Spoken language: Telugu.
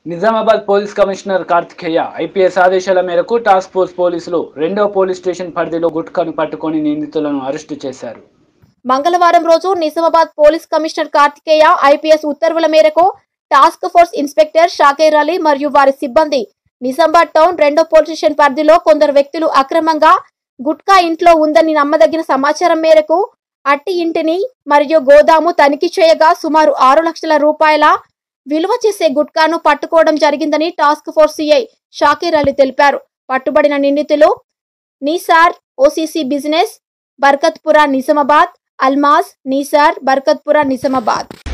Nizamabad police commissioner Karthikeya IPS ఆదేశాల మేరకు టాస్క్ ఫోర్స్ పోలీసులు రెండో పోలీస్ స్టేషన్ పరిధిలో గుట్కాను పట్టుకొని నిందితులను అరెస్టు చేశారు మంగళవారం రోజు Nizamabad police commissioner Karthikeya IPS ఉత్తర్వుల మేరకు task force inspector Shaker Ali మరియు వారి సిబ్బంది నిజామాబాద్ టౌన్ రెండో పోలీస్ స్టేషన్ పరిధిలో కొందరు వ్యక్తులు అక్రమంగా గుట్కా ఇంట్లో ఉందని నమ్మదగిన సమాచారం మేరకు అట్టి ఇంటిని మరియు గోదాము తనిఖీ చేయగా సుమారు ఆరు లక్షల రూపాయల విలువ చేసే గుట్కాను పట్టుకోవడం జరిగిందని task force CI Shakir Ali తెలిపారు పట్టుబడిన నిందితులు నీసార్ ఓసీసీ బిజినెస్ బర్కత్పురా నిజామాబాద్ అల్మాజ్ నీసార్ బర్కత్పురా నిజామాబాద్